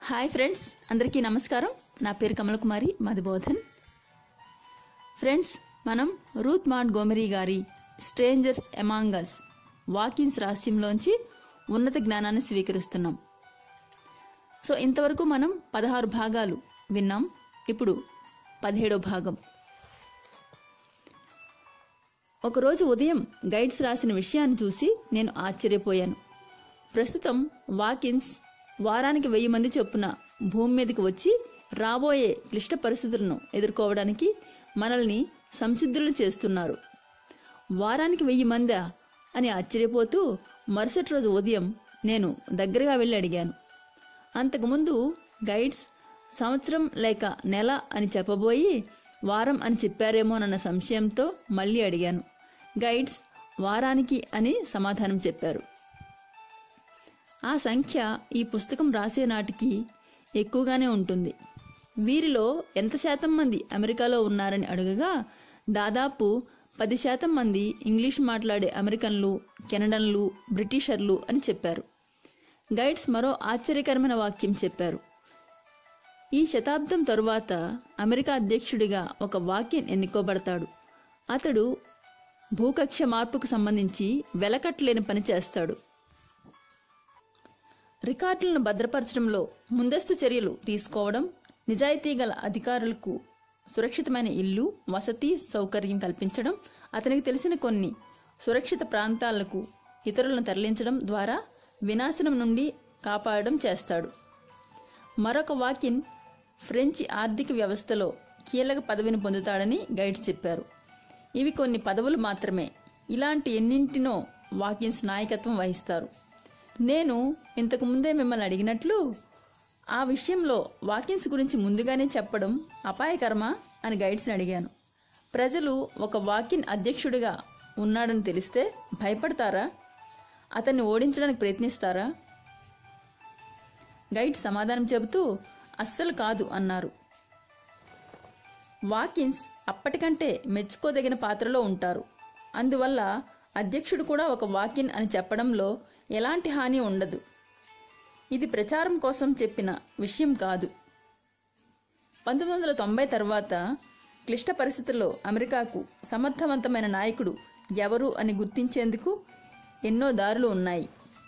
hi friends అందరికీ నమస్కారం నా పేరు కమలకుమారి మధుబోధన్ ఫ్రెండ్స్ మనం రూత్ మాట్ గోమరీ గారి స్ట్రేంజర్స్ ఎమాంగస్ వాకిన్స్ రహస్యంలోంచి ఉన్నత జ్ఞానాన్ని స్వీకరిస్తున్నాం సో ఇంతవరకు మనం పదహారు భాగాలు విన్నాం ఇప్పుడు పదిహేడో భాగం ఒకరోజు ఉదయం గైడ్స్ రాసిన విషయాన్ని చూసి నేను ఆశ్చర్యపోయాను ప్రస్తుతం వాకిన్స్ వారానికి వెయ్యి మంది చొప్పున భూమి మీదకి వచ్చి రాబోయే క్లిష్ట పరిస్థితులను ఎదుర్కోవడానికి మనల్ని సంసిద్ధులను చేస్తున్నారు వారానికి వెయ్యి మందా అని ఆశ్చర్యపోతూ మరుసటి రోజు ఉదయం నేను దగ్గరగా వెళ్ళి అడిగాను అంతకుముందు గైడ్స్ సంవత్సరం లేక నెల అని చెప్పబోయి వారం అని చెప్పారేమోనన్న సంశయంతో మళ్ళీ అడిగాను గైడ్స్ వారానికి అని సమాధానం చెప్పారు ఆ సంఖ్య ఈ పుస్తకం రాసే నాటికి ఎక్కువగానే ఉంటుంది వీరిలో ఎంత శాతం మంది అమెరికాలో ఉన్నారని అడగగా దాదాపు పది శాతం మంది ఇంగ్లీష్ మాట్లాడే అమెరికన్లు కెనడన్లు బ్రిటిషర్లు అని చెప్పారు గైడ్స్ మరో ఆశ్చర్యకరమైన వాక్యం చెప్పారు ఈ శతాబ్దం తరువాత అమెరికా అధ్యక్షుడిగా ఒక వాక్యం ఎన్నుకోబడతాడు అతడు భూకక్ష మార్పుకు సంబంధించి వెలకట్టలేని పని చేస్తాడు రికార్డులను భద్రపరచడంలో ముందస్తు చర్యలు తీసుకోవడం నిజాయితీ గల అధికారులకు సురక్షితమైన ఇల్లు వసతి సౌకర్యం కల్పించడం అతనికి తెలిసిన కొన్ని సురక్షిత ప్రాంతాలకు ఇతరులను తరలించడం ద్వారా వినాశనం నుండి కాపాడడం చేస్తాడు మరొక వాకిన్ ఫ్రెంచి ఆర్థిక వ్యవస్థలో కీలక పదవిని పొందుతాడని గైడ్స్ చెప్పారు ఇవి కొన్ని పదవులు మాత్రమే ఇలాంటి ఎన్నింటినో వాకిన్స్ నాయకత్వం వహిస్తారు నేను ఇంతకు ముందే మిమ్మల్ని అడిగినట్లు ఆ విషయంలో వాకిన్స్ గురించి ముందుగానే చెప్పడం అపాయకరమా అని గైడ్స్ని అడిగాను ప్రజలు ఒక వాకిన్ అధ్యక్షుడిగా ఉన్నాడని తెలిస్తే భయపడతారా అతన్ని ఓడించడానికి ప్రయత్నిస్తారా గైడ్ సమాధానం చెబుతూ అస్సలు కాదు అన్నారు వాకిన్స్ అప్పటికంటే మెచ్చుకోదగిన పాత్రలో ఉంటారు అందువల్ల అధ్యక్షుడు కూడా ఒక వాకిన్ అని చెప్పడంలో ఎలాంటి హాని ఉండదు ఇది ప్రచారం కోసం చెప్పిన విషయం కాదు పంతొమ్మిది వందల తొంభై తర్వాత క్లిష్ట పరిస్థితుల్లో అమెరికాకు సమర్థవంతమైన నాయకుడు ఎవరు అని గుర్తించేందుకు ఎన్నో దారులు ఉన్నాయి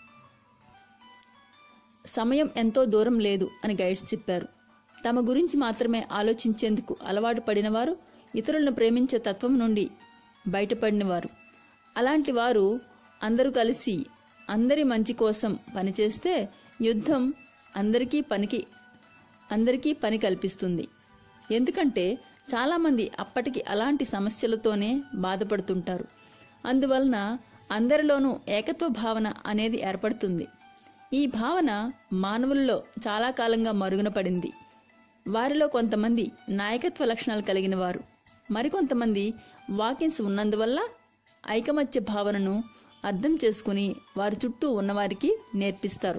సమయం ఎంతో దూరం లేదు అని గైడ్స్ చెప్పారు తమ గురించి మాత్రమే ఆలోచించేందుకు అలవాటు పడినవారు ఇతరులను ప్రేమించే తత్వం నుండి బయటపడినవారు అలాంటి వారు అందరూ కలిసి అందరి మంచి కోసం పనిచేస్తే యుద్ధం అందరికీ పనికి అందరికీ పని కల్పిస్తుంది ఎందుకంటే చాలామంది అప్పటికి అలాంటి సమస్యలతోనే బాధపడుతుంటారు అందువలన అందరిలోనూ ఏకత్వ భావన అనేది ఏర్పడుతుంది ఈ భావన మానవుల్లో చాలా కాలంగా మరుగున పడింది వారిలో కొంతమంది నాయకత్వ లక్షణాలు కలిగిన వారు మరికొంతమంది వాకిన్స్ ఉన్నందువల్ల ఐకమత్య భావనను అర్థం చేసుకుని వారి చుట్టూ ఉన్నవారికి నేర్పిస్తారు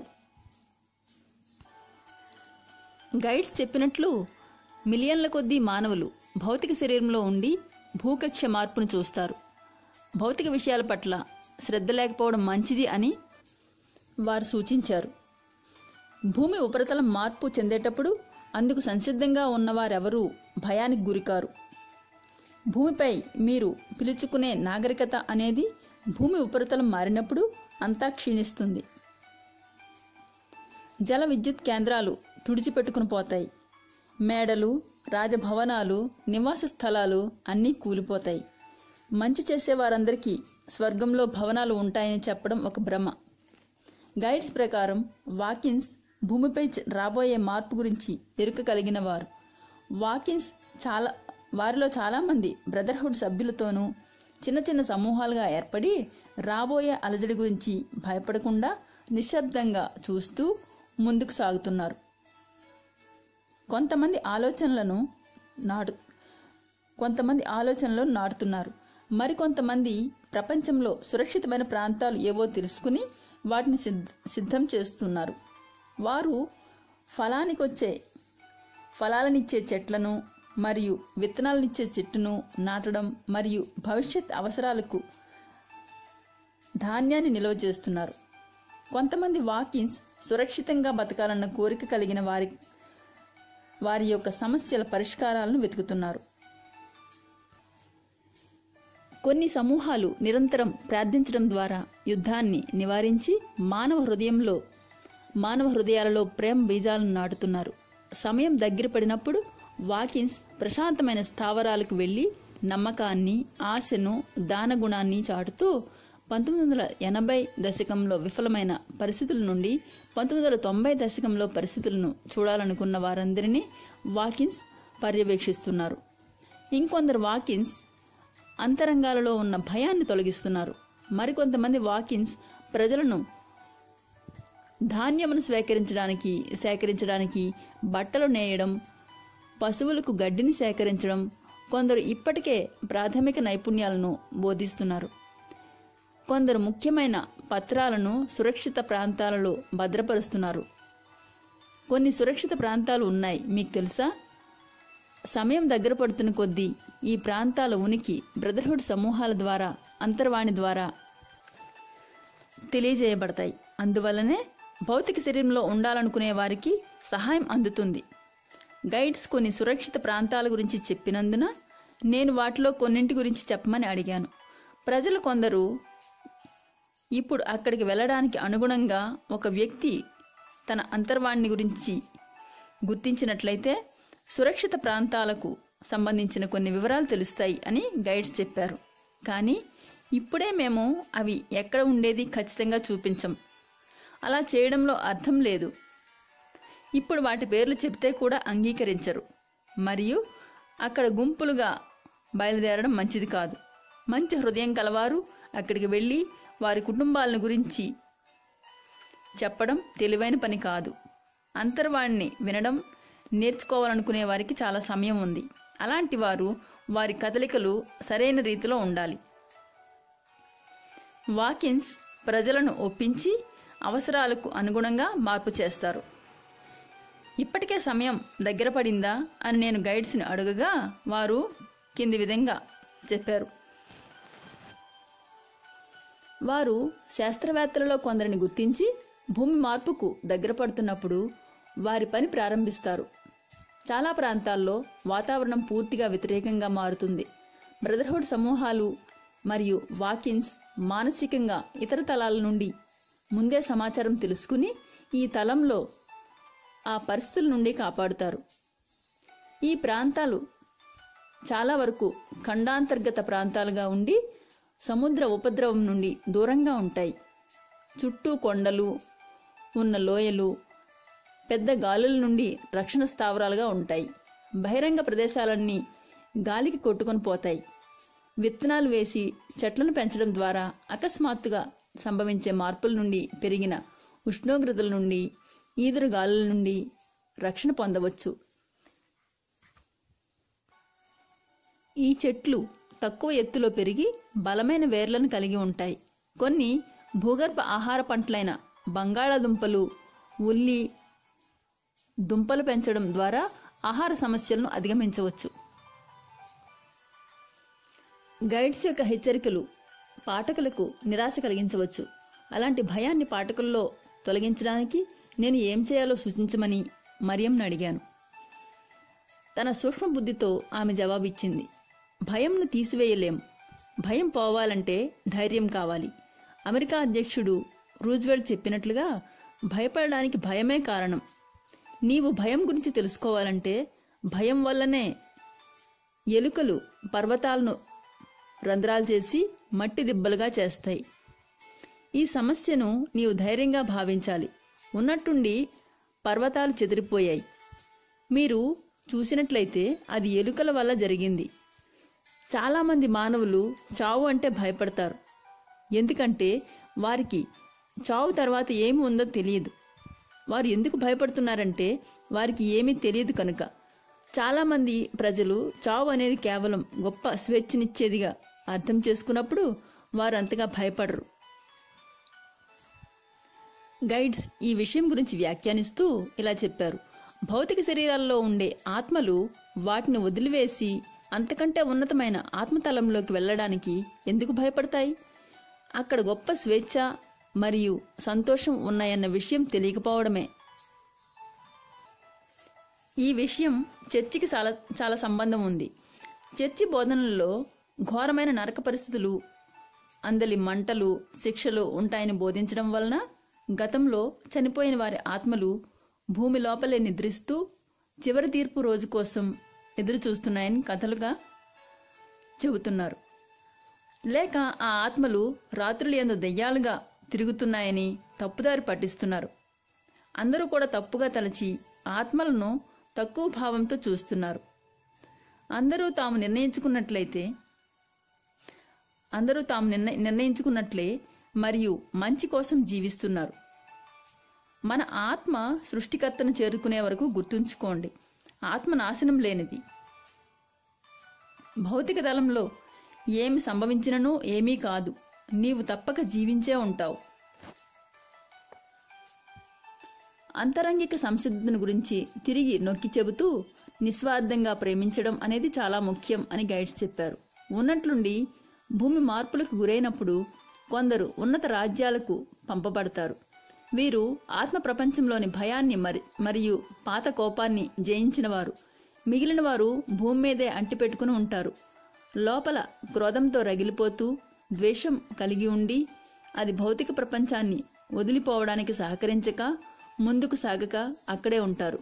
గైడ్స్ చెప్పినట్లు మిలియన్ల కొద్దీ మానవులు భౌతిక శరీరంలో ఉండి భూకక్ష మార్పును చూస్తారు భౌతిక విషయాల పట్ల శ్రద్ధ లేకపోవడం మంచిది అని వారు సూచించారు భూమి ఉపరితలం మార్పు చెందేటప్పుడు అందుకు సంసిద్ధంగా ఉన్నవారెవరూ భయానికి గురికారు భూమిపై మీరు పిలుచుకునే నాగరికత అనేది భూమి ఉపరితలం మారినప్పుడు అంతా క్షీణిస్తుంది జల విద్యుత్ కేంద్రాలు తుడిచిపెట్టుకుని పోతాయి మేడలు రాజభవనాలు నివాస స్థలాలు అన్నీ కూలిపోతాయి మంచి చేసే వారందరికీ స్వర్గంలో భవనాలు ఉంటాయని చెప్పడం ఒక భ్రమ గైడ్స్ ప్రకారం వాకిన్స్ భూమిపై చ- రాబోయే మార్పు గురించి ఎరుక కలిగిన వారు వాకిన్స్ చాలా వారిలో చాలామంది బ్రదర్హుడ్ సభ్యులతోనూ చిన్న చిన్న సమూహాలుగా ఏర్పడి రాబోయే అలజడి గురించి భయపడకుండా నిశ్శబ్దంగా చూస్తూ ముందుకు సాగుతున్నారు కొంతమంది ఆలోచనలను నాటు కొంతమంది ఆలోచనలను నాటుతున్నారు మరికొంతమంది ప్రపంచంలో సురక్షితమైన ప్రాంతాలు ఏవో తెలుసుకుని వాటిని సిద్ధ సిద్ధం చేస్తున్నారు వారు ఫలానికొచ్చే ఫలాలనిచ్చే చెట్లను మరియు విత్తనాలనిచ్చే చెట్టును నాటడం మరియు భవిష్యత్ అవసరాలకు ధాన్యాన్ని నిల్వ చేస్తున్నారు కొంతమంది వాకిన్స్ సురక్షితంగా బతకాలన్న కోరిక కలిగిన వారి వారి యొక్క సమస్యల పరిష్కారాలను వెతుకుతున్నారు కొన్ని సమూహాలు నిరంతరం ప్రార్థించడం ద్వారా యుద్ధాన్ని నివారించి మానవ హృదయంలో మానవ హృదయాలలో ప్రేమ బీజాలను నాటుతున్నారు సమయం దగ్గర పడినప్పుడు వాకిన్స్ ప్రశాంతమైన స్థావరాలకు వెళ్ళి నమ్మకాన్ని ఆశను దానగుణాన్ని చాటుతూ పంతొమ్మిది వందల ఎనభై దశకంలో విఫలమైన పరిస్థితుల నుండి పంతొమ్మిది వందల తొంభై దశకంలో పరిస్థితులను చూడాలనుకున్న వారందరినీ వాకిన్స్ పర్యవేక్షిస్తున్నారు ఇంకొందరు వాకిన్స్ అంతరంగాలలో ఉన్న భయాన్ని తొలగిస్తున్నారు మరికొంతమంది వాకిన్స్ ప్రజలను ధాన్యమును స్వీకరించడానికి సేకరించడానికి బట్టలు నేయడం పశువులకు గడ్డిని సేకరించడం కొందరు ఇప్పటికే ప్రాథమిక నైపుణ్యాలను బోధిస్తున్నారు కొందరు ముఖ్యమైన పత్రాలను సురక్షిత ప్రాంతాలలో భద్రపరుస్తున్నారు కొన్ని సురక్షిత ప్రాంతాలు ఉన్నాయి మీకు తెలుసా సమయం దగ్గర పడుతున్న కొద్దీ ఈ ప్రాంతాల ఉనికి బ్రదర్హుడ్ సమూహాల ద్వారా అంతర్వాణి ద్వారా తెలియజేయబడతాయి అందువల్లనే భౌతిక శరీరంలో ఉండాలనుకునే వారికి సహాయం అందుతుంది గైడ్స్ కొన్ని సురక్షిత ప్రాంతాల గురించి చెప్పినందున నేను వాటిలో కొన్నింటి గురించి చెప్పమని అడిగాను ప్రజలు కొందరు ఇప్పుడు అక్కడికి వెళ్ళడానికి అనుగుణంగా ఒక వ్యక్తి తన అంతర్వాణి గురించి గుర్తించినట్లయితే సురక్షిత ప్రాంతాలకు సంబంధించిన కొన్ని వివరాలు తెలుస్తాయి అని గైడ్స్ చెప్పారు కానీ ఇప్పుడే మేము అవి ఎక్కడ ఉండేది ఖచ్చితంగా చూపించం అలా చేయడంలో అర్థం లేదు ఇప్పుడు వాటి పేర్లు చెప్తే కూడా అంగీకరించరు మరియు అక్కడ గుంపులుగా బయలుదేరడం మంచిది కాదు మంచి హృదయం కలవారు అక్కడికి వెళ్ళి వారి కుటుంబాలను గురించి చెప్పడం తెలివైన పని కాదు అంతర్వాణ్ణి వినడం నేర్చుకోవాలనుకునే వారికి చాలా సమయం ఉంది అలాంటి వారు వారి కదలికలు సరైన రీతిలో ఉండాలి వాకిన్స్ ప్రజలను ఒప్పించి అవసరాలకు అనుగుణంగా మార్పు చేస్తారు ఇప్పటికే సమయం దగ్గర పడిందా అని నేను గైడ్స్ని అడగగా వారు కింది విధంగా చెప్పారు వారు శాస్త్రవేత్తలలో కొందరిని గుర్తించి భూమి మార్పుకు దగ్గర పడుతున్నప్పుడు వారి పని ప్రారంభిస్తారు చాలా ప్రాంతాల్లో వాతావరణం పూర్తిగా వ్యతిరేకంగా మారుతుంది బ్రదర్హుడ్ సమూహాలు మరియు వాకిన్స్ మానసికంగా ఇతర తలాల నుండి ముందే సమాచారం తెలుసుకుని ఈ తలంలో ఆ పరిస్థితుల నుండి కాపాడుతారు ఈ ప్రాంతాలు చాలా వరకు ఖండాంతర్గత ప్రాంతాలుగా ఉండి సముద్ర ఉపద్రవం నుండి దూరంగా ఉంటాయి చుట్టూ కొండలు ఉన్న లోయలు పెద్ద గాలుల నుండి రక్షణ స్థావరాలుగా ఉంటాయి బహిరంగ ప్రదేశాలన్నీ గాలికి కొట్టుకొని పోతాయి విత్తనాలు వేసి చెట్లను పెంచడం ద్వారా అకస్మాత్తుగా సంభవించే మార్పుల నుండి పెరిగిన ఉష్ణోగ్రతల నుండి ఈదురు గాలుల నుండి రక్షణ పొందవచ్చు ఈ చెట్లు తక్కువ ఎత్తులో పెరిగి బలమైన వేర్లను కలిగి ఉంటాయి కొన్ని భూగర్భ ఆహార పంటలైన బంగాళాదుంపలు ఉల్లి దుంపలు పెంచడం ద్వారా ఆహార సమస్యలను అధిగమించవచ్చు గైడ్స్ యొక్క హెచ్చరికలు పాఠకులకు నిరాశ కలిగించవచ్చు అలాంటి భయాన్ని పాఠకుల్లో తొలగించడానికి నేను ఏం చేయాలో సూచించమని మరియంను అడిగాను తన సూక్ష్మ బుద్ధితో ఆమె జవాబిచ్చింది భయంను తీసివేయలేం భయం పోవాలంటే ధైర్యం కావాలి అమెరికా అధ్యక్షుడు రూజ్వెల్ట్ చెప్పినట్లుగా భయపడడానికి భయమే కారణం నీవు భయం గురించి తెలుసుకోవాలంటే భయం వల్లనే ఎలుకలు పర్వతాలను రంధ్రాలు చేసి మట్టి దిబ్బలుగా చేస్తాయి ఈ సమస్యను నీవు ధైర్యంగా భావించాలి ఉన్నట్టుండి పర్వతాలు చెదిరిపోయాయి మీరు చూసినట్లయితే అది ఎలుకల వల్ల జరిగింది చాలామంది మానవులు చావు అంటే భయపడతారు ఎందుకంటే వారికి చావు తర్వాత ఏమి ఉందో తెలియదు వారు ఎందుకు భయపడుతున్నారంటే వారికి ఏమీ తెలియదు కనుక చాలామంది ప్రజలు చావు అనేది కేవలం గొప్ప స్వేచ్ఛనిచ్చేదిగా అర్థం చేసుకున్నప్పుడు వారు అంతగా భయపడరు గైడ్స్ ఈ విషయం గురించి వ్యాఖ్యానిస్తూ ఇలా చెప్పారు భౌతిక శరీరాల్లో ఉండే ఆత్మలు వాటిని వదిలివేసి అంతకంటే ఉన్నతమైన ఆత్మతలంలోకి వెళ్ళడానికి ఎందుకు భయపడతాయి అక్కడ గొప్ప స్వేచ్ఛ మరియు సంతోషం ఉన్నాయన్న విషయం తెలియకపోవడమే ఈ విషయం చర్చికి చాలా చాలా సంబంధం ఉంది చర్చి బోధనలలో ఘోరమైన నరక పరిస్థితులు అందలి మంటలు శిక్షలు ఉంటాయని బోధించడం వలన గతంలో చనిపోయిన వారి ఆత్మలు భూమి లోపలే నిద్రిస్తూ చివరి తీర్పు రోజు కోసం ఎదురు చూస్తున్నాయని కథలుగా చెబుతున్నారు లేక ఆ ఆత్మలు రాత్రులు ఎందు దెయ్యాలుగా తిరుగుతున్నాయని తప్పుదారి పట్టిస్తున్నారు అందరూ కూడా తప్పుగా తలచి ఆత్మలను తక్కువ భావంతో చూస్తున్నారు అందరూ తాము నిర్ణయించుకున్నట్లయితే అందరూ తాము నిర్ణ నిర్ణయించుకున్నట్లే మరియు మంచి కోసం జీవిస్తున్నారు మన ఆత్మ సృష్టికర్తను చేరుకునే వరకు గుర్తుంచుకోండి ఆత్మ నాశనం లేనిది భౌతిక తలంలో ఏమి సంభవించినను ఏమీ కాదు నీవు తప్పక జీవించే ఉంటావు అంతరంగిక సంసిద్ధతను గురించి తిరిగి నొక్కి చెబుతూ నిస్వార్థంగా ప్రేమించడం అనేది చాలా ముఖ్యం అని గైడ్స్ చెప్పారు ఉన్నట్లుండి భూమి మార్పులకు గురైనప్పుడు కొందరు ఉన్నత రాజ్యాలకు పంపబడతారు వీరు ఆత్మ ప్రపంచంలోని భయాన్ని మరి మరియు పాత కోపాన్ని జయించిన వారు మిగిలిన వారు భూమి మీదే అంటిపెట్టుకుని ఉంటారు లోపల క్రోధంతో రగిలిపోతూ ద్వేషం కలిగి ఉండి అది భౌతిక ప్రపంచాన్ని వదిలిపోవడానికి సహకరించక ముందుకు సాగక అక్కడే ఉంటారు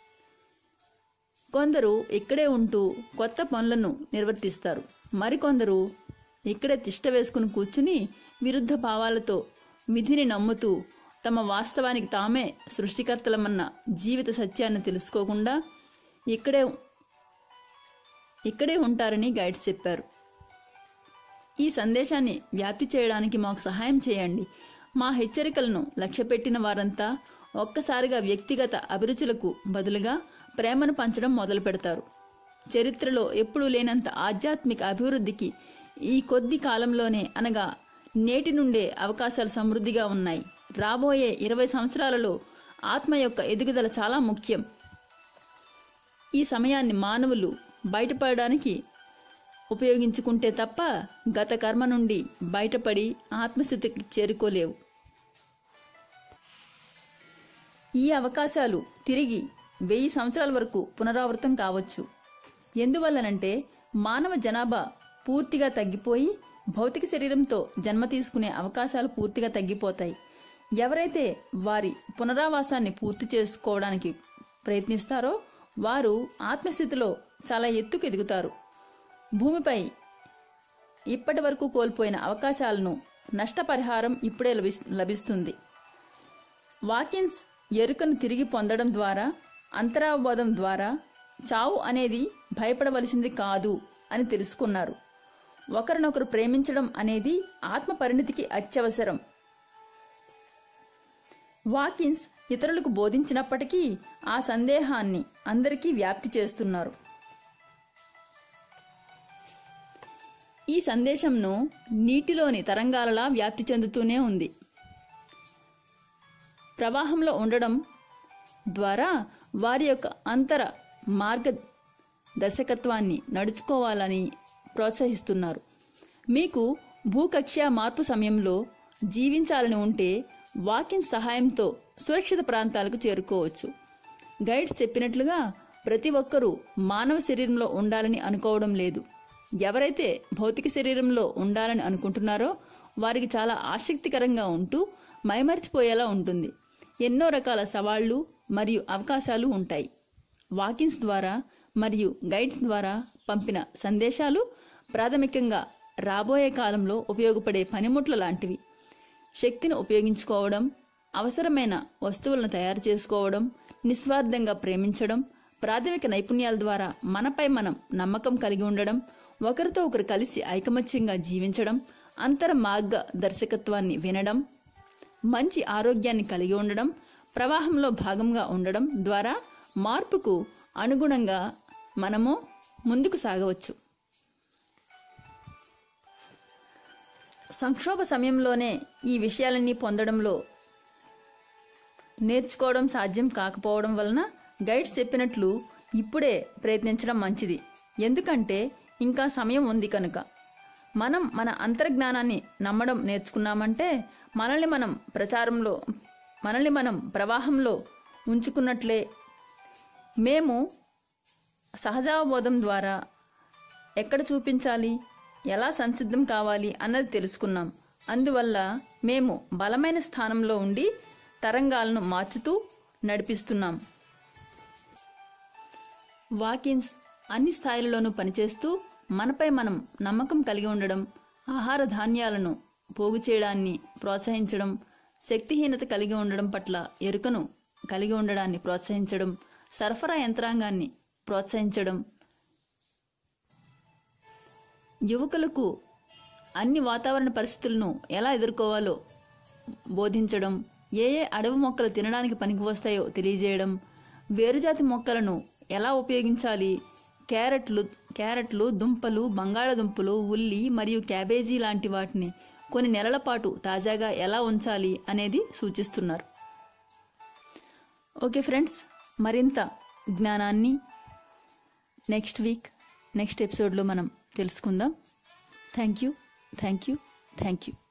కొందరు ఇక్కడే ఉంటూ కొత్త పనులను నిర్వర్తిస్తారు మరికొందరు ఇక్కడే తిష్ట వేసుకుని కూర్చుని విరుద్ధ భావాలతో విధిని నమ్ముతూ తమ వాస్తవానికి తామే సృష్టికర్తలమన్న జీవిత సత్యాన్ని తెలుసుకోకుండా ఇక్కడే ఇక్కడే ఉంటారని గైడ్స్ చెప్పారు ఈ సందేశాన్ని వ్యాప్తి చేయడానికి మాకు సహాయం చేయండి మా హెచ్చరికలను లక్ష్యపెట్టిన వారంతా ఒక్కసారిగా వ్యక్తిగత అభిరుచులకు బదులుగా ప్రేమను పంచడం మొదలు పెడతారు చరిత్రలో ఎప్పుడూ లేనంత ఆధ్యాత్మిక అభివృద్ధికి ఈ కొద్ది కాలంలోనే అనగా నేటి నుండే అవకాశాలు సమృద్ధిగా ఉన్నాయి రాబోయే ఇరవై సంవత్సరాలలో ఆత్మ యొక్క ఎదుగుదల చాలా ముఖ్యం ఈ సమయాన్ని మానవులు బయటపడడానికి ఉపయోగించుకుంటే తప్ప గత కర్మ నుండి బయటపడి ఆత్మస్థితికి చేరుకోలేవు ఈ అవకాశాలు తిరిగి వెయ్యి సంవత్సరాల వరకు పునరావృతం కావచ్చు ఎందువల్లనంటే మానవ జనాభా పూర్తిగా తగ్గిపోయి భౌతిక శరీరంతో జన్మ తీసుకునే అవకాశాలు పూర్తిగా తగ్గిపోతాయి ఎవరైతే వారి పునరావాసాన్ని పూర్తి చేసుకోవడానికి ప్రయత్నిస్తారో వారు ఆత్మస్థితిలో చాలా ఎత్తుకు ఎదుగుతారు భూమిపై ఇప్పటి వరకు కోల్పోయిన అవకాశాలను నష్టపరిహారం ఇప్పుడే లభిస్ లభిస్తుంది వాకిన్స్ ఎరుకను తిరిగి పొందడం ద్వారా అంతరావబోధం ద్వారా చావు అనేది భయపడవలసింది కాదు అని తెలుసుకున్నారు ఒకరినొకరు ప్రేమించడం అనేది ఆత్మ పరిణితికి అత్యవసరం వాకిన్స్ ఇతరులకు బోధించినప్పటికీ ఆ సందేహాన్ని అందరికీ వ్యాప్తి చేస్తున్నారు ఈ సందేశంను నీటిలోని తరంగాలలా వ్యాప్తి చెందుతూనే ఉంది ప్రవాహంలో ఉండడం ద్వారా వారి యొక్క అంతర మార్గ దర్శకత్వాన్ని నడుచుకోవాలని ప్రోత్సహిస్తున్నారు మీకు భూకక్ష్య మార్పు సమయంలో జీవించాలని ఉంటే వాకిన్ సహాయంతో సురక్షిత ప్రాంతాలకు చేరుకోవచ్చు గైడ్స్ చెప్పినట్లుగా ప్రతి ఒక్కరూ మానవ శరీరంలో ఉండాలని అనుకోవడం లేదు ఎవరైతే భౌతిక శరీరంలో ఉండాలని అనుకుంటున్నారో వారికి చాలా ఆసక్తికరంగా ఉంటూ మైమర్చిపోయేలా ఉంటుంది ఎన్నో రకాల సవాళ్లు మరియు అవకాశాలు ఉంటాయి వాకిన్స్ ద్వారా మరియు గైడ్స్ ద్వారా పంపిన సందేశాలు ప్రాథమికంగా రాబోయే కాలంలో ఉపయోగపడే పనిముట్ల లాంటివి శక్తిని ఉపయోగించుకోవడం అవసరమైన వస్తువులను తయారు చేసుకోవడం నిస్వార్థంగా ప్రేమించడం ప్రాథమిక నైపుణ్యాల ద్వారా మనపై మనం నమ్మకం కలిగి ఉండడం ఒకరితో ఒకరు కలిసి ఐకమత్యంగా జీవించడం అంతర మార్గ దర్శకత్వాన్ని వినడం మంచి ఆరోగ్యాన్ని కలిగి ఉండడం ప్రవాహంలో భాగంగా ఉండడం ద్వారా మార్పుకు అనుగుణంగా మనము ముందుకు సాగవచ్చు సంక్షోభ సమయంలోనే ఈ విషయాలన్నీ పొందడంలో నేర్చుకోవడం సాధ్యం కాకపోవడం వలన గైడ్స్ చెప్పినట్లు ఇప్పుడే ప్రయత్నించడం మంచిది ఎందుకంటే ఇంకా సమయం ఉంది కనుక మనం మన అంతర్జ్ఞానాన్ని నమ్మడం నేర్చుకున్నామంటే మనల్ని మనం ప్రచారంలో మనల్ని మనం ప్రవాహంలో ఉంచుకున్నట్లే మేము సహజావబోధం ద్వారా ఎక్కడ చూపించాలి ఎలా సంసిద్ధం కావాలి అన్నది తెలుసుకున్నాం అందువల్ల మేము బలమైన స్థానంలో ఉండి తరంగాలను మార్చుతూ నడిపిస్తున్నాం వాకిన్స్ అన్ని స్థాయిలలోనూ పనిచేస్తూ మనపై మనం నమ్మకం కలిగి ఉండడం ఆహార ధాన్యాలను పోగు చేయడాన్ని ప్రోత్సహించడం శక్తిహీనత కలిగి ఉండడం పట్ల ఎరుకను కలిగి ఉండడాన్ని ప్రోత్సహించడం సరఫరా యంత్రాంగాన్ని ప్రోత్సహించడం యువకులకు అన్ని వాతావరణ పరిస్థితులను ఎలా ఎదుర్కోవాలో బోధించడం ఏ ఏ అడవి మొక్కలు తినడానికి పనికి వస్తాయో తెలియజేయడం వేరుజాతి మొక్కలను ఎలా ఉపయోగించాలి క్యారెట్లు క్యారెట్లు దుంపలు బంగాళదుంపలు ఉల్లి మరియు క్యాబేజీ లాంటి వాటిని కొన్ని నెలల పాటు తాజాగా ఎలా ఉంచాలి అనేది సూచిస్తున్నారు ఓకే ఫ్రెండ్స్ మరింత జ్ఞానాన్ని నెక్స్ట్ వీక్ నెక్స్ట్ ఎపిసోడ్లో మనం తెలుసుకుందాం thank you thank you thank you